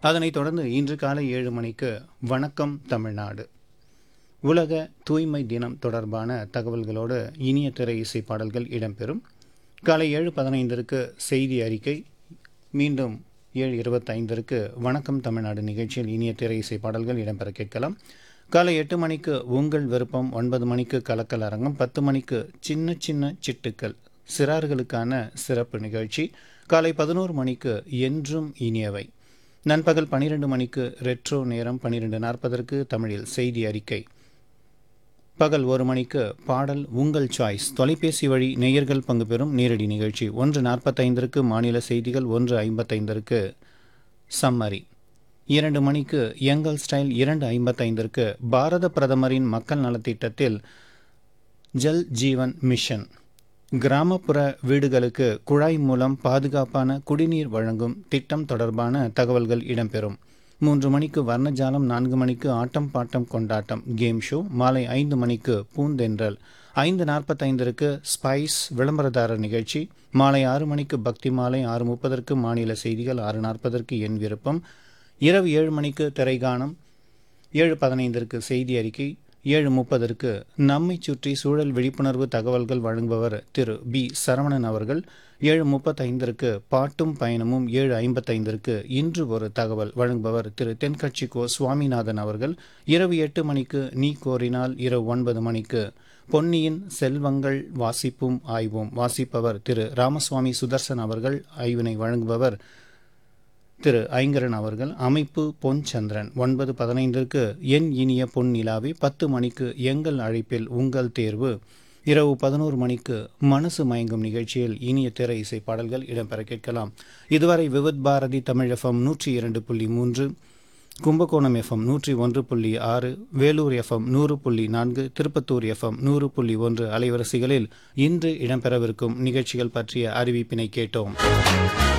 அதனைத் தொடர்ந்து இன்று காலை ஏழு மணிக்கு வணக்கம் தமிழ்நாடு உலக தூய்மை தினம் தொடர்பான தகவல்களோடு இனிய திரை இசை பாடல்கள் இடம்பெறும் காலை ஏழு பதினைந்திற்கு செய்தி அறிக்கை மீண்டும் ஏழு இருபத்தைந்திற்கு வணக்கம் தமிழ்நாடு நிகழ்ச்சியில் இனிய திரை இசை பாடல்கள் இடம்பெற கேட்கலாம் காலை எட்டு மணிக்கு உங்கள் விருப்பம் ஒன்பது மணிக்கு கலக்கல் அரங்கம் பத்து மணிக்கு சின்ன சின்ன சிட்டுக்கள் சிறார்களுக்கான சிறப்பு நிகழ்ச்சி காலை பதினோரு மணிக்கு என்றும் இனியவை நண்பகல் பன்னிரெண்டு மணிக்கு ரெட்ரோ நேரம் பன்னிரெண்டு நாற்பதற்கு தமிழில் செய்தி அறிக்கை பகல் ஒரு மணிக்கு பாடல் உங்கள் சாய்ஸ் தொலைபேசி வழி நேயர்கள் பங்கு பெறும் நேரடி நிகழ்ச்சி ஒன்று நாற்பத்தைந்திற்கு மாநில செய்திகள் ஒன்று ஐம்பத்தைந்திற்கு சம்மரி இரண்டு மணிக்கு எங்கள் ஸ்டைல் இரண்டு ஐம்பத்தைந்திற்கு பாரத பிரதமரின் மக்கள் நலத்திட்டத்தில் ஜல் ஜீவன் மிஷன் கிராமப்புற வீடுகளுக்கு குழாய் மூலம் பாதுகாப்பான குடிநீர் வழங்கும் திட்டம் தொடர்பான தகவல்கள் இடம்பெறும் மூன்று மணிக்கு வர்ணஜாலம் நான்கு மணிக்கு ஆட்டம் பாட்டம் கொண்டாட்டம் கேம் ஷோ மாலை ஐந்து மணிக்கு பூந்தென்றல் ஐந்து நாற்பத்தைந்திற்கு ஸ்பைஸ் விளம்பரதாரர் நிகழ்ச்சி மாலை ஆறு மணிக்கு பக்தி மாலை ஆறு முப்பதற்கு மாநில செய்திகள் ஆறு நாற்பதற்கு என் விருப்பம் இரவு ஏழு மணிக்கு திரைகானம் ஏழு பதினைந்திற்கு செய்தி அறிக்கை ஏழு முப்பதற்கு நம்மை சுற்றி சூழல் விழிப்புணர்வு தகவல்கள் வழங்குபவர் திரு பி சரவணன் அவர்கள் ஏழு முப்பத்தைந்திற்கு பாட்டும் பயணமும் ஏழு ஐம்பத்தைந்திற்கு இன்று ஒரு தகவல் வழங்குபவர் திரு தென்கட்சி கோ சுவாமிநாதன் அவர்கள் இரவு எட்டு மணிக்கு நீ கோரினால் இரவு ஒன்பது மணிக்கு பொன்னியின் செல்வங்கள் வாசிப்பும் ஆய்வும் வாசிப்பவர் திரு ராமசுவாமி சுதர்சன் அவர்கள் ஆய்வினை வழங்குபவர் திரு ஐங்கரன் அவர்கள் அமைப்பு பொன் சந்திரன் ஒன்பது பதினைந்திற்கு என் இனிய பொன் நிலாவி பத்து மணிக்கு எங்கள் அழைப்பில் உங்கள் தேர்வு இரவு பதினோரு மணிக்கு மனசு மயங்கும் நிகழ்ச்சியில் இனிய திரை இசை பாடல்கள் இடம்பெற கேட்கலாம் இதுவரை விவித் பாரதி தமிழ் எஃப்எம் நூற்றி இரண்டு புள்ளி மூன்று கும்பகோணம் எஃப்எம் நூற்றி ஒன்று புள்ளி ஆறு வேலூர் எஃப்எம் நூறு புள்ளி நான்கு திருப்பத்தூர் எஃப்எம் நூறு புள்ளி ஒன்று அலைவரிசைகளில் இன்று இடம்பெறவிருக்கும் நிகழ்ச்சிகள் பற்றிய அறிவிப்பினை கேட்டோம்